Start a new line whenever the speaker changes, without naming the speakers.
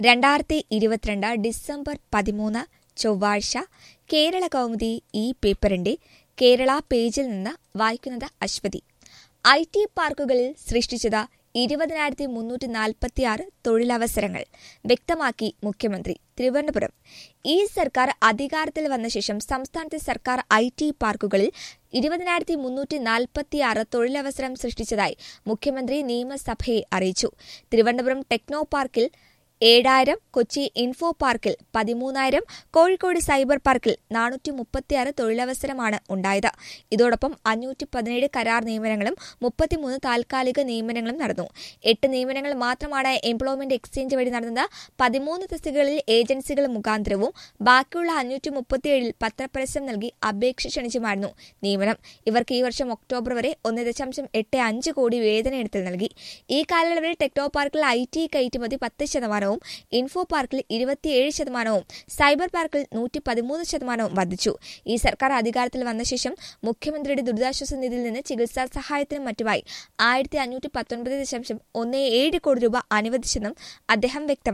രണ്ടായിരത്തി ഇരുപത്തിരണ്ട് ഡിസംബർ പതിമൂന്ന് ചൊവ്വാഴ്ച കേരള കൗമുദി ഈ പേപ്പറിന്റെ കേരള പേജിൽ നിന്ന് വായിക്കുന്നത് അശ്വതി ഐ ടി പാർക്കുകളിൽ സൃഷ്ടിച്ചത് ഇരുപതിനായിരത്തി മുന്നൂറ്റി നാൽപ്പത്തിയാറ് തൊഴിലവസരങ്ങൾ വ്യക്തമാക്കി മുഖ്യമന്ത്രി തിരുവനന്തപുരം ഈ സർക്കാർ അധികാരത്തിൽ വന്ന ശേഷം സംസ്ഥാനത്തെ സർക്കാർ ഐ ടി പാർക്കുകളിൽ ഇരുപതിനായിരത്തി മുന്നൂറ്റി നാൽപ്പത്തിയാറ് തൊഴിലവസരം സൃഷ്ടിച്ചതായി മുഖ്യമന്ത്രി നിയമസഭയെ അറിയിച്ചു തിരുവനന്തപുരം ടെക്നോ പാർക്കിൽ ഏഴായിരം കൊച്ചി ഇൻഫോ പാർക്കിൽ പതിമൂന്നായിരം കോഴിക്കോട് സൈബർ പാർക്കിൽ നാനൂറ്റി മുപ്പത്തിയാറ് തൊഴിലവസരമാണ് ഉണ്ടായത് ഇതോടൊപ്പം അഞ്ഞൂറ്റി പതിനേഴ് കരാർ നിയമനങ്ങളും മുപ്പത്തിമൂന്ന് താൽക്കാലിക നിയമനങ്ങളും നടന്നു എട്ട് നിയമനങ്ങൾ മാത്രമാണ് എംപ്ലോയ്മെന്റ് എക്സ്ചേഞ്ച് വഴി നടന്നത് പതിമൂന്ന് തസ്തികകളിൽ ഏജൻസികൾ മുഖാന്തരവും ബാക്കിയുള്ള അഞ്ഞൂറ്റി മുപ്പത്തിയേഴിൽ പത്രപരസ്യം നൽകി അപേക്ഷ ക്ഷണിച്ചുമായിരുന്നു നിയമനം ഇവർക്ക് ഈ വർഷം ഒക്ടോബർ വരെ ഒന്ന് ദശാംശം എട്ട് അഞ്ച് കോടി വേതന ഇനത്തിൽ നൽകി ഈ കാലയളവിൽ ടെക്നോ പാർക്കിൽ ഐ ടി കയറ്റുമതി പത്ത് ശതമാനവും ഇൻഫോ പാർക്കിൽ ഇരുപത്തിയേഴ് ശതമാനവും സൈബർ പാർക്കിൽ നൂറ്റി പതിമൂന്ന് ശതമാനവും വർദ്ധിച്ചു ഈ സർക്കാർ അധികാരത്തിൽ വന്ന ശേഷം മുഖ്യമന്ത്രിയുടെ ദുരിതാശ്വാസ നിധിയിൽ നിന്ന് ചികിത്സാ സഹായത്തിനും മറ്റുമായി ആയിരത്തി അഞ്ഞൂറ്റി പത്തൊൻപത് ദശാംശം ഒന്ന് ഏഴ് കോടി രൂപ അനുവദിച്ചെന്നും അദ്ദേഹം വ്യക്തമാക്കി